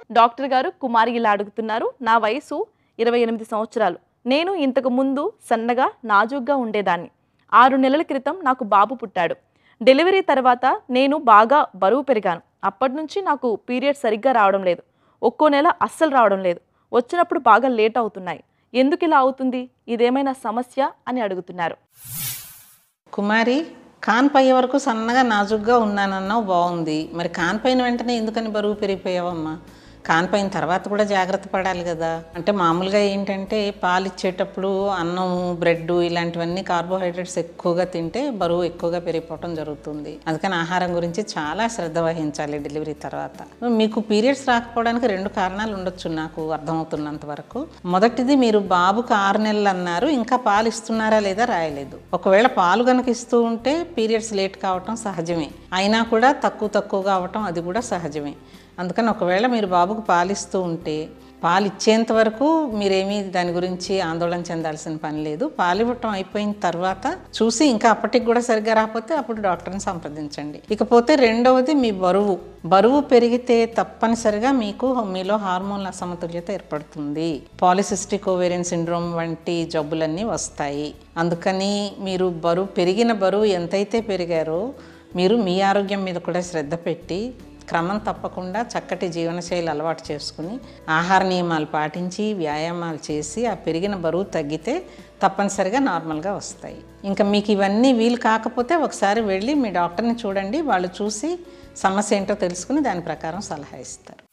doctor గారు కుమారి ఇలా అడుగుతున్నారు నా వయసు ఇరవై ఎనిమిది సంవత్సరాలు నేను ఇంతకు ముందు సన్నగా నాజూగ్గా ఉండేదాన్ని ఆరు నెలల క్రితం నాకు బాబు పుట్టాడు డెలివరీ తర్వాత నేను బాగా బరువు పెరిగాను అప్పటి నుంచి నాకు పీరియడ్ సరిగ్గా రావడం లేదు ఒక్కో నెల అస్సలు రావడం లేదు వచ్చినప్పుడు బాగా లేట్ అవుతున్నాయి ఎందుకు ఇలా అవుతుంది ఇదేమైనా సమస్య అని అడుగుతున్నారు కుమారి కాన్పై వరకు సన్నగా నాజుగ్గా ఉన్నానన్నావు బాగుంది మరి కాన్పైన వెంటనే ఎందుకని బరువు పెరిగిపోయావమ్మా కాన్పైన తర్వాత కూడా జాగ్రత్త పడాలి కదా అంటే మామూలుగా ఏంటంటే పాలు ఇచ్చేటప్పుడు అన్నం బ్రెడ్ ఇలాంటివన్నీ కార్బోహైడ్రేట్స్ ఎక్కువగా తింటే బరువు ఎక్కువగా పెరిగిపోవడం జరుగుతుంది అందుకని ఆహారం గురించి చాలా శ్రద్ధ వహించాలి డెలివరీ తర్వాత మీకు పీరియడ్స్ రాకపోవడానికి రెండు కారణాలు ఉండొచ్చు నాకు అర్థమవుతున్నంత వరకు మొదటిది మీరు బాబుకు ఆరు నెలలు అన్నారు ఇంకా పాలు ఇస్తున్నారా లేదా రాయలేదు ఒకవేళ పాలు కనుక ఇస్తూ ఉంటే పీరియడ్స్ లేట్ కావటం సహజమే అయినా కూడా తక్కువ తక్కువగా అవటం అది కూడా సహజమే అందుకని ఒకవేళ మీరు బాబుకు పాలిస్తూ ఉంటే పాలు ఇచ్చేంత వరకు మీరేమీ దాని గురించి ఆందోళన చెందాల్సిన పని లేదు పాలు ఇవ్వటం అయిపోయిన తర్వాత చూసి ఇంకా అప్పటికి కూడా సరిగ్గా రాకపోతే అప్పుడు డాక్టర్ని సంప్రదించండి ఇకపోతే రెండవది మీ బరువు బరువు పెరిగితే తప్పనిసరిగా మీకు మీలో హార్మోన్ల అసమతుల్యత ఏర్పడుతుంది పాలిసిస్టిక్ ఓవేరియన్ సిండ్రోమ్ వంటి జబ్బులన్నీ వస్తాయి అందుకని మీరు బరువు పెరిగిన బరువు ఎంతైతే పెరిగారో మీరు మీ ఆరోగ్యం మీద కూడా శ్రద్ధ పెట్టి క్రమం తప్పకుండా చక్కటి జీవనశైలి అలవాటు చేసుకుని ఆహార నియమాలు పాటించి వ్యాయామాలు చేసి ఆ పెరిగిన బరువు తగ్గితే తప్పనిసరిగా నార్మల్గా వస్తాయి ఇంకా మీకు ఇవన్నీ వీలు కాకపోతే ఒకసారి వెళ్ళి మీ డాక్టర్ని చూడండి వాళ్ళు చూసి సమస్య ఏంటో తెలుసుకుని దాని ప్రకారం సలహా ఇస్తారు